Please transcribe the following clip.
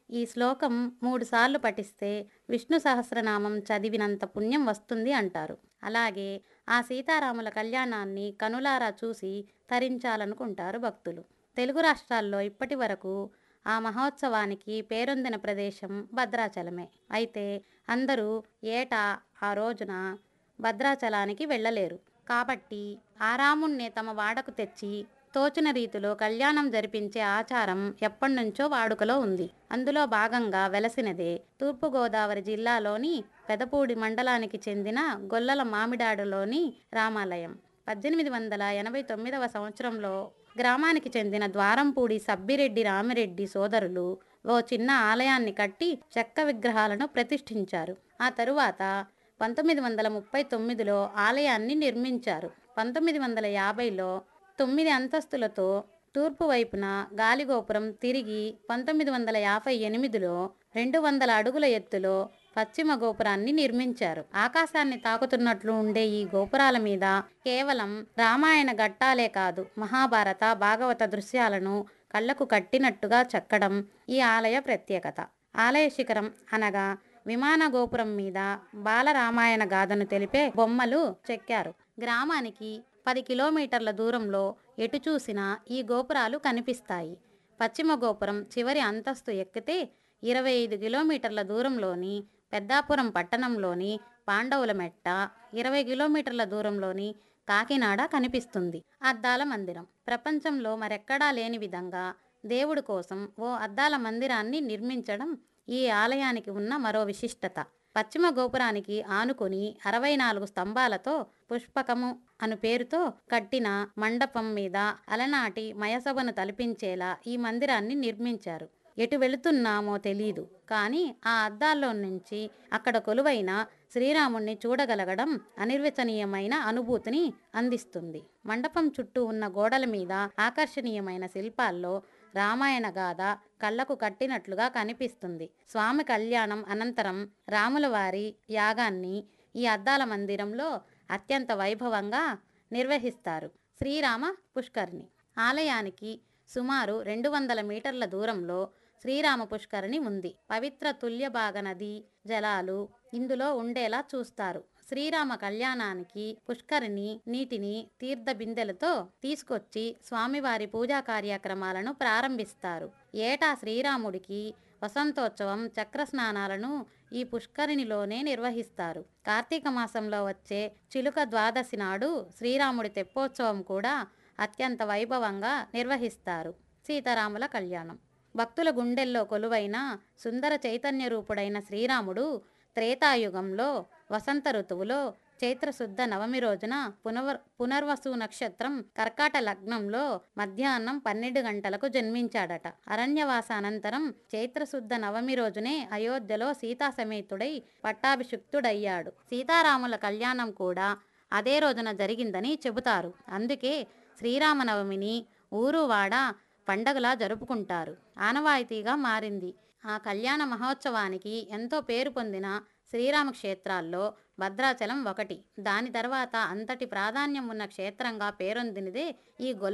ఈ శ్లోకం మూడుసార్లు పఠిస్తే విష్ణు సహస్రనామం చదివినంత పుణ్యం వస్తుంది అంటారు అలాగే ఆ సీతారాముల కళ్యాణాన్ని కనులారా చూసి తరించాలనుకుంటారు భక్తులు తెలుగు రాష్ట్రాల్లో ఇప్పటి వరకు ఆ మహోత్సవానికి పేరొందిన ప్రదేశం భద్రాచలమే అయితే అందరూ ఏటా ఆ రోజున భద్రాచలానికి వెళ్ళలేరు కాబట్టి ఆ రాముణ్ణే తమ వాడకు తెచ్చి తోచిన రీతిలో కళ్యాణం జరిపించే ఆచారం ఎప్పటినుంచో వాడుకలో ఉంది అందులో భాగంగా వెలసినదే తూర్పుగోదావరి జిల్లాలోని పెదపూడి మండలానికి చెందిన గొల్లల మామిడాడులోని రామాలయం పద్దెనిమిది వందల ఎనభై తొమ్మిదవ సంవత్సరంలో గ్రామానికి చెందిన ద్వారంపూడి సబ్బిరెడ్డి రామిరెడ్డి సోదరులు ఓ చిన్న ఆలయాన్ని కట్టి చెక్క విగ్రహాలను ప్రతిష్ఠించారు ఆ తరువాత పంతొమ్మిది వందల ముప్పై తొమ్మిదిలో ఆలయాన్ని నిర్మించారు పంతొమ్మిది వందల యాభైలో తొమ్మిది అంతస్తులతో తూర్పు వైపున గాలిగోపురం తిరిగి పంతొమ్మిది వందల యాభై ఎనిమిదిలో రెండు వందల అడుగుల ఎత్తులో పశ్చిమ గోపురాన్ని నిర్మించారు ఆకాశాన్ని తాకుతున్నట్లు ఉండే ఈ గోపురాల మీద కేవలం రామాయణ ఘట్టాలే కాదు మహాభారత భాగవత దృశ్యాలను కళ్ళకు కట్టినట్టుగా చెక్కడం ఈ ఆలయ ప్రత్యేకత ఆలయ శిఖరం అనగా విమాన గోపురం మీద బాలరామాయణ గాథను తెలిపే బొమ్మలు చెక్కారు గ్రామానికి పది కిలోమీటర్ల దూరంలో ఎటు చూసినా ఈ గోపురాలు కనిపిస్తాయి పశ్చిమ గోపురం చివరి అంతస్తు ఎక్కితే ఇరవై ఐదు కిలోమీటర్ల దూరంలోని పెద్దాపురం పట్టణంలోని పాండవుల మెట్ట ఇరవై కిలోమీటర్ల దూరంలోని కాకినాడ కనిపిస్తుంది అద్దాల మందిరం ప్రపంచంలో మరెక్కడా లేని విధంగా దేవుడి కోసం ఓ అద్దాల మందిరాన్ని నిర్మించడం ఈ ఆలయానికి ఉన్న మరో విశిష్టత పశ్చిమ గోపురానికి ఆనుకొని అరవై నాలుగు స్తంభాలతో పుష్పకము అను పేరుతో కట్టిన మండపం మీద అలనాటి మయసభను తలపించేలా ఈ మందిరాన్ని నిర్మించారు ఎటు వెళుతున్నామో తెలీదు కానీ ఆ అద్దాల్లో నుంచి అక్కడ కొలువైన శ్రీరాముణ్ణి చూడగలగడం అనిర్వచనీయమైన అనుభూతిని అందిస్తుంది మండపం చుట్టూ ఉన్న గోడల మీద ఆకర్షణీయమైన శిల్పాల్లో రామాయణ గాథ కళ్ళకు కట్టినట్లుగా కనిపిస్తుంది స్వామి కళ్యాణం అనంతరం రాముల వారి యాగాన్ని ఈ అద్దాల మందిరంలో అత్యంత వైభవంగా నిర్వహిస్తారు శ్రీరామ పుష్కరిణి ఆలయానికి సుమారు రెండు వందల మీటర్ల దూరంలో శ్రీరామ పుష్కరిణి ఉంది పవిత్ర తుల్యభాగ నది జలాలు ఇందులో ఉండేలా చూస్తారు శ్రీరామ కళ్యాణానికి పుష్కరిణి నీటిని తీర్థ బిందెలతో తీసుకొచ్చి స్వామివారి పూజా కార్యక్రమాలను ప్రారంభిస్తారు ఏటా శ్రీరాముడికి వసంతోత్సవం చక్ర స్నానాలను ఈ పుష్కరిణిలోనే నిర్వహిస్తారు కార్తీక మాసంలో వచ్చే చిలుక ద్వాదశి నాడు శ్రీరాముడి తెప్పోత్సవం కూడా అత్యంత వైభవంగా నిర్వహిస్తారు సీతారాముల కళ్యాణం భక్తుల గుండెల్లో కొలువైన సుందర చైతన్య రూపుడైన శ్రీరాముడు త్రేతాయుగంలో వసంత ఋతువులో చైత్రశుద్ధ నవమి రోజున పునవర్ పునర్వసు నక్షత్రం కర్కాట లగ్నంలో మధ్యాహ్నం పన్నెండు గంటలకు జన్మించాడట అరణ్యవాస అనంతరం చైత్రశుద్ధ నవమి రోజునే అయోధ్యలో సీతా సమేతుడై పట్టాభిషిక్తుడయ్యాడు సీతారాముల కళ్యాణం కూడా అదే రోజున జరిగిందని చెబుతారు అందుకే శ్రీరామనవమిని ఊరు వాడ పండగలా జరుపుకుంటారు ఆనవాయితీగా మారింది ఆ కళ్యాణ మహోత్సవానికి ఎంతో పేరు పొందిన శ్రీరామ క్షేత్రాల్లో భద్రాచలం ఒకటి దాని తర్వాత అంతటి ప్రాధాన్యం ఉన్న క్షేత్రంగా పేరొందినదే ఈ గొల్ల